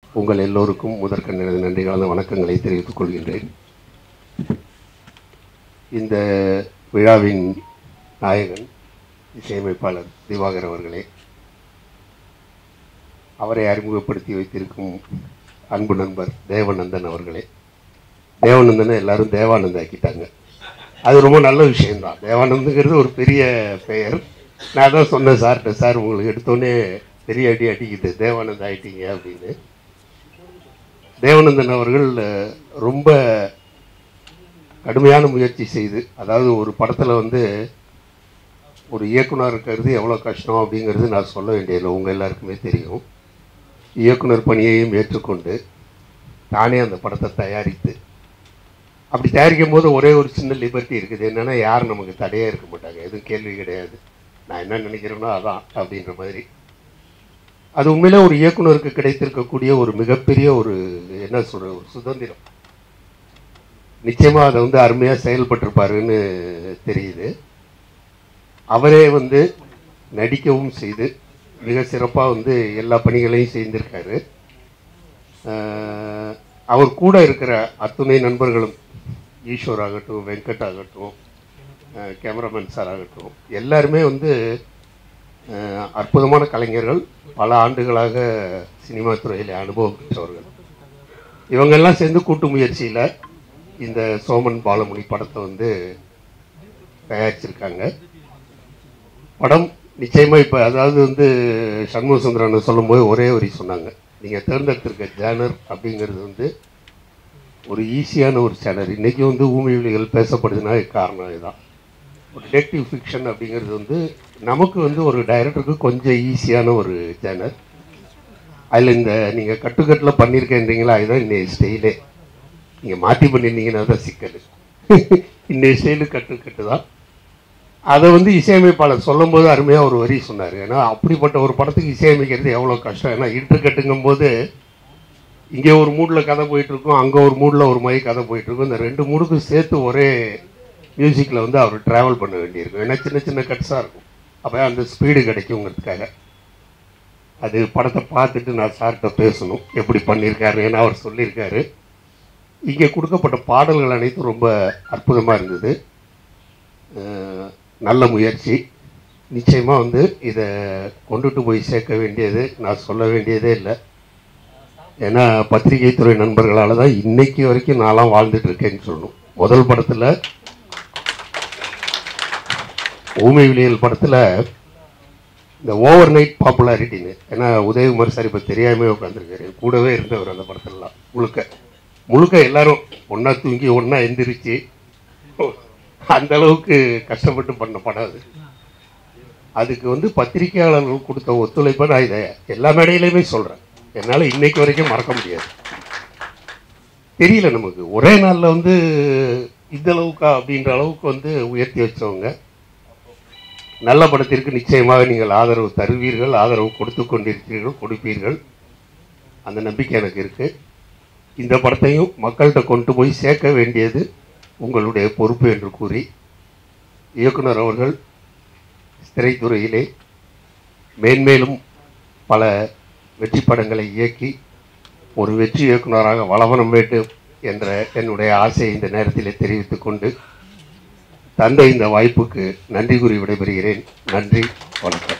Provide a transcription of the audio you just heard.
உங்கள் எல்லோருக்கும் முதற்கண் எனது நன்றி கலந்த வணக்கங்களை தெரிவித்துக் கொள்கின்றேன் இந்த விழாவின் நாயகன் இசையமைப்பாளர் திவாகர் அவர்களே அவரை அறிமுகப்படுத்தி வைத்திருக்கும் அன்பு நண்பர் தேவநந்தன் அவர்களே தேவானந்தனை எல்லாரும் தேவானந்த் ஆக்கிட்டாங்க அது ரொம்ப நல்ல விஷயம்தான் தேவானந்துங்கிறது ஒரு பெரிய பெயர் நான் தான் சொன்னேன் சார்கிட்ட சார் உங்களுக்கு எடுத்தோடனே பெரிய அடி அடிக்குது தேவானந்த் ஆயிட்டீங்க அப்படின்னு தேவானந்தன் அவர்கள் அஹ், ரொம்ப கடுமையான முயற்சி செய்து அதாவது ஒரு படத்தில் வந்து ஒரு இயக்குனர் இருக்கிறது எவ்வளோ கஷ்டம் அப்படிங்கிறது நான் சொல்ல வேண்டியதில்லை உங்கள் எல்லாருக்குமே தெரியும் இயக்குனர் பணியையும் ஏற்றுக்கொண்டு தானே அந்த படத்தை தயாரித்து அப்படி தயாரிக்கும் போது ஒரே ஒரு சின்ன லிபர்ட்டி இருக்குது என்னென்னா யாரும் நமக்கு தடையே இருக்க மாட்டாங்க எதுவும் கேள்வி கிடையாது நான் என்ன நினைக்கிறேனோ அதான் அப்படின்ற மாதிரி அது உண்மையிலே ஒரு இயக்குனருக்கு கிடைத்திருக்கக்கூடிய ஒரு மிகப்பெரிய ஒரு என்ன சொல்ற ஒரு சுதந்திரம் நிச்சயமாக அதை வந்து அருமையாக செயல்பட்டிருப்பாருன்னு தெரியுது அவரே வந்து நடிக்கவும் செய்து மிக சிறப்பாக வந்து எல்லா பணிகளையும் செய்திருக்காரு ஆஹ் அவர் கூட இருக்கிற அத்துணை நண்பர்களும் ஈஸ்வர் ஆகட்டும் வெங்கட் ஆகட்டும் ஆஹ் கேமராமேன் சார் ஆகட்டும் எல்லாருமே வந்து ஆஹ் அற்புதமான கலைஞர்கள் பல ஆண்டுகளாக சினிமா துறையில் அனுபவம் பெற்றவர்கள் இவங்கெல்லாம் சேர்ந்து கூட்டு முயற்சியில் இந்த சோமன் பாலமுனி படத்தை வந்து தயாரிச்சிருக்காங்க படம் நிச்சயமாக இப்போ அதாவது வந்து சண்முக சுந்தரன் சொல்லும்போது ஒரே வரி சொன்னாங்க நீங்கள் தேர்ந்தெடுத்திருக்க ஜேனர் அப்படிங்கிறது வந்து ஒரு ஈஸியான ஒரு சேனர் இன்றைக்கும் வந்து ஊமை விழிகள் பேசப்படுதுன்னா காரணம் இதுதான் ஒரு டிடெக்டிவ் ஃபிக்ஷன் அப்படிங்கிறது வந்து நமக்கு வந்து ஒரு டைரக்டருக்கு கொஞ்சம் ஈஸியான ஒரு சேனர் அதில் இந்த நீங்கள் கட்டுக்கட்டில் பண்ணியிருக்கேன்றீங்களா அதுதான் இன்னைய ஸ்டைலே நீங்கள் மாற்றி பண்ணியிருந்தீங்கன்னா தான் சிக்கல் இன்னைய ஸ்டைலு கட்டுக்கட்டு தான் அதை வந்து இசையமைப்பாளர் சொல்லும்போது அருமையாக ஒரு வரி சொன்னார் ஏன்னா அப்படிப்பட்ட ஒரு படத்துக்கு இசையமைக்கிறது எவ்வளோ கஷ்டம் ஏன்னா இன்டர்கட்டுங்கும் போது இங்கே ஒரு மூடில் கதை போயிட்டுருக்கும் அங்கே ஒரு மூடில் ஒரு மாதிரி கதை போயிட்டுருக்கும் இந்த ரெண்டு மூடுக்கும் சேர்த்து ஒரே மியூசிக்கில் வந்து அவர் ட்ராவல் பண்ண வேண்டியிருக்கும் ஏன்னா சின்ன சின்ன கட்ஸாக இருக்கும் அப்போ அந்த ஸ்பீடு கிடைக்குங்கிறதுக்காக அது படத்தை பார்த்துட்டு நான் சார்கிட்ட பேசணும் எப்படி பண்ணியிருக்காரு ஏன்னா அவர் சொல்லியிருக்காரு இங்கே கொடுக்கப்பட்ட பாடல்கள் அனைத்தும் ரொம்ப அற்புதமாக இருந்தது அஹ் நல்ல முயற்சி நிச்சயமாக வந்து இதை கொண்டுட்டு போய் சேர்க்க வேண்டியது நான் சொல்ல வேண்டியதே இல்லை ஏன்னா பத்திரிகை துறை நண்பர்களால் தான் இன்னைக்கு வரைக்கும் நான்லாம் வாழ்ந்துட்டு இருக்கேன்னு சொல்லணும் முதல் படத்தில் ஊமை விழியல் படத்தில் இந்த ஓவர் நைட் பாப்புலாரிட்டின்னு ஏன்னா உதயகுமார் சார் இப்போ தெரியாமே உட்காந்துருக்காரு கூடவே இருந்தவர் அந்த படத்துலலாம் முழுக்க முழுக்க எல்லாரும் ஒன்றா தூங்கி ஒன்றா எந்திரிச்சு அந்த அளவுக்கு கஷ்டப்பட்டு பண்ண படம் அது அதுக்கு வந்து பத்திரிகையாளர்கள் கொடுத்த ஒத்துழைப்பை நான் இதை எல்லா மேடையிலையுமே சொல்கிறேன் என்னால் இன்னைக்கு வரைக்கும் மறக்க முடியாது தெரியல நமக்கு ஒரே நாளில் வந்து இந்த அளவுக்கா அப்படின்ற அளவுக்கு வந்து உயர்த்தி வச்சவங்க நல்ல படத்திற்கு நிச்சயமாக நீங்கள் ஆதரவு தருவீர்கள் ஆதரவு கொடுத்து கொண்டிருக்கிறீர்கள் கொடுப்பீர்கள் அந்த நம்பிக்கை எனக்கு இருக்குது இந்த படத்தையும் மக்கள்கிட்ட கொண்டு போய் சேர்க்க வேண்டியது உங்களுடைய பொறுப்பு என்று கூறி இயக்குனர் அவர்கள் திரைத்துறையிலே மேன்மேலும் பல வெற்றி படங்களை இயக்கி ஒரு வெற்றி இயக்குனராக வளவனம் வேண்டும் என்ற என்னுடைய ஆசையை இந்த நேரத்திலே தெரிவித்துக் கொண்டு தந்த இந்த வாய்ப்புக்கு நன்றி கூறி விடைபெறுகிறேன் நன்றி வணக்கம்